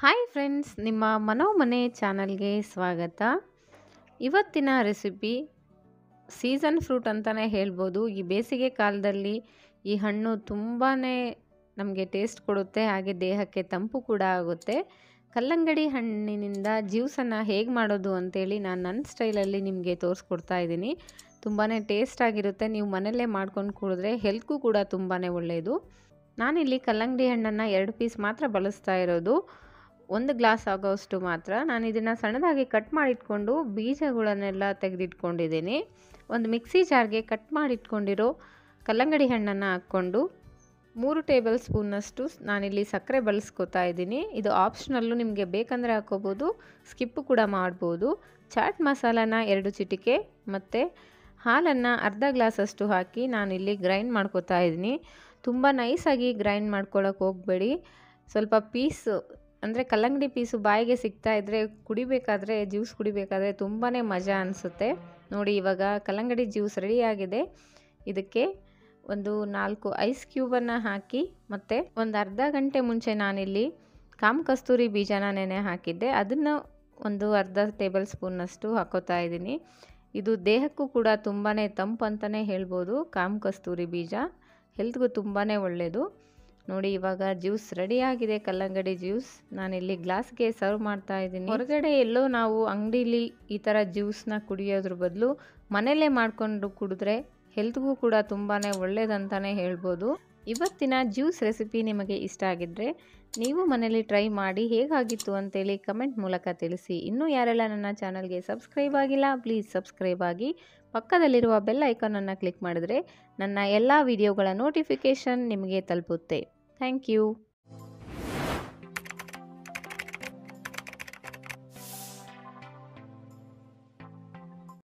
hi friends ನಿಮ್ಮ ಮನೋಮನೆ ಚಾನಲ್ಗೆ ಸ್ವಾಗತ ಇವತ್ತಿನ ರೆಸಿಪಿ ಸೀಸನ್ ಫ್ರೂಟ್ ಅಂತಲೇ ಹೇಳ್ಬೋದು ಈ ಬೇಸಿಗೆ ಕಾಲದಲ್ಲಿ ಈ ಹಣ್ಣು ತುಂಬಾ ನಮಗೆ ಟೇಸ್ಟ್ ಕೊಡುತ್ತೆ ಹಾಗೆ ದೇಹಕ್ಕೆ ತಂಪು ಕೂಡ ಆಗುತ್ತೆ ಕಲ್ಲಂಗಡಿ ಹಣ್ಣಿನಿಂದ ಜ್ಯೂಸನ್ನು ಹೇಗೆ ಮಾಡೋದು ಅಂತೇಳಿ ನಾನು ನನ್ನ ಸ್ಟೈಲಲ್ಲಿ ನಿಮಗೆ ತೋರಿಸ್ಕೊಡ್ತಾ ಇದ್ದೀನಿ ತುಂಬಾ ಟೇಸ್ಟ್ ಆಗಿರುತ್ತೆ ನೀವು ಮನೆಯಲ್ಲೇ ಮಾಡ್ಕೊಂಡು ಕುಡಿದ್ರೆ ಹೆಲ್ತ್ಗೂ ಕೂಡ ತುಂಬಾ ಒಳ್ಳೆಯದು ನಾನಿಲ್ಲಿ ಕಲ್ಲಂಗಡಿ ಹಣ್ಣನ್ನು ಎರಡು ಪೀಸ್ ಮಾತ್ರ ಬಳಸ್ತಾ ಇರೋದು ಒಂದು ಗ್ಲಾಸ್ ಆಗೋಷ್ಟು ಮಾತ್ರ ನಾನು ಇದನ್ನು ಸಣ್ಣದಾಗಿ ಕಟ್ ಮಾಡಿಟ್ಕೊಂಡು ಬೀಜಗಳನ್ನೆಲ್ಲ ತೆಗೆದಿಟ್ಕೊಂಡಿದ್ದೀನಿ ಒಂದು ಮಿಕ್ಸಿ ಜಾರ್ಗೆ ಕಟ್ ಮಾಡಿಟ್ಕೊಂಡಿರೋ ಕಲ್ಲಂಗಡಿ ಹಣ್ಣನ್ನು ಹಾಕ್ಕೊಂಡು ಮೂರು ಟೇಬಲ್ ಸ್ಪೂನ್ನಷ್ಟು ನಾನಿಲ್ಲಿ ಸಕ್ಕರೆ ಬಳಸ್ಕೊತಾ ಇದ್ದೀನಿ ಇದು ಆಪ್ಷನಲ್ಲು ನಿಮಗೆ ಬೇಕಂದರೆ ಹಾಕೋಬೋದು ಸ್ಕಿಪ್ಪು ಕೂಡ ಮಾಡ್ಬೋದು ಚಾಟ್ ಮಸಾಲಾನ ಎರಡು ಚಿಟಿಕೆ ಮತ್ತು ಹಾಲನ್ನು ಅರ್ಧ ಗ್ಲಾಸಷ್ಟು ಹಾಕಿ ನಾನಿಲ್ಲಿ ಗ್ರೈಂಡ್ ಮಾಡ್ಕೊತಾ ಇದ್ದೀನಿ ತುಂಬ ನೈಸಾಗಿ ಗ್ರೈಂಡ್ ಮಾಡ್ಕೊಳ್ಳೋಕೆ ಹೋಗಬೇಡಿ ಸ್ವಲ್ಪ ಪೀಸು ಅಂದರೆ ಕಲ್ಲಂಗಡಿ ಪೀಸು ಬಾಯಿಗೆ ಸಿಗ್ತಾ ಇದ್ದರೆ ಕುಡಿಬೇಕಾದ್ರೆ ಜ್ಯೂಸ್ ಕುಡಿಬೇಕಾದ್ರೆ ತುಂಬಾ ಮಜಾ ಅನಿಸುತ್ತೆ ನೋಡಿ ಇವಾಗ ಕಲ್ಲಂಗಡಿ ಜ್ಯೂಸ್ ರೆಡಿಯಾಗಿದೆ ಇದಕ್ಕೆ ಒಂದು ನಾಲ್ಕು ಐಸ್ ಕ್ಯೂಬನ್ನು ಹಾಕಿ ಮತ್ತು ಒಂದು ಅರ್ಧ ಗಂಟೆ ಮುಂಚೆ ನಾನಿಲ್ಲಿ ಕಾಮ್ ಕಸ್ತೂರಿ ಬೀಜನ ನೆನೆ ಹಾಕಿದ್ದೆ ಅದನ್ನು ಒಂದು ಅರ್ಧ ಟೇಬಲ್ ಸ್ಪೂನ್ನಷ್ಟು ಹಾಕೋತಾ ಇದ್ದೀನಿ ಇದು ದೇಹಕ್ಕೂ ಕೂಡ ತುಂಬಾ ತಂಪು ಅಂತಲೇ ಹೇಳ್ಬೋದು ಕಾಮ್ ಕಸ್ತೂರಿ ಬೀಜ ಹೆಲ್ತ್ಗೂ ತುಂಬಾ ಒಳ್ಳೆಯದು ನೋಡಿ ಇವಾಗ ಜ್ಯೂಸ್ ರೆಡಿಯಾಗಿದೆ ಕಲ್ಲಂಗಡಿ ಜ್ಯೂಸ್ ನಾನಿಲ್ಲಿ ಗ್ಲಾಸ್ಗೆ ಸರ್ವ್ ಮಾಡ್ತಾ ಇದ್ದೀನಿ ಹೊರಗಡೆ ಎಲ್ಲೋ ನಾವು ಅಂಗಡೀಲಿ ಈ ಥರ ಜ್ಯೂಸ್ನ ಕುಡಿಯೋದ್ರ ಬದಲು ಮನೆಯಲ್ಲೇ ಮಾಡಿಕೊಂಡು ಕುಡಿದ್ರೆ ಹೆಲ್ತ್ಗೂ ಕೂಡ ತುಂಬಾ ಒಳ್ಳೇದಂತಲೇ ಹೇಳ್ಬೋದು ಇವತ್ತಿನ ಜ್ಯೂಸ್ ರೆಸಿಪಿ ನಿಮಗೆ ಇಷ್ಟ ಆಗಿದ್ದರೆ ನೀವು ಮನೇಲಿ ಟ್ರೈ ಮಾಡಿ ಹೇಗಾಗಿತ್ತು ಅಂತೇಳಿ ಕಮೆಂಟ್ ಮೂಲಕ ತಿಳಿಸಿ ಇನ್ನೂ ಯಾರೆಲ್ಲ ನನ್ನ ಚಾನಲ್ಗೆ ಸಬ್ಸ್ಕ್ರೈಬ್ ಆಗಿಲ್ಲ ಪ್ಲೀಸ್ ಸಬ್ಸ್ಕ್ರೈಬ್ ಆಗಿ ಪಕ್ಕದಲ್ಲಿರುವ ಬೆಲ್ ಐಕಾನನ್ನು ಕ್ಲಿಕ್ ಮಾಡಿದ್ರೆ ನನ್ನ ಎಲ್ಲ ವಿಡಿಯೋಗಳ ನೋಟಿಫಿಕೇಷನ್ ನಿಮಗೆ ತಲುಪುತ್ತೆ ಥ್ಯಾಂಕ್ ಯು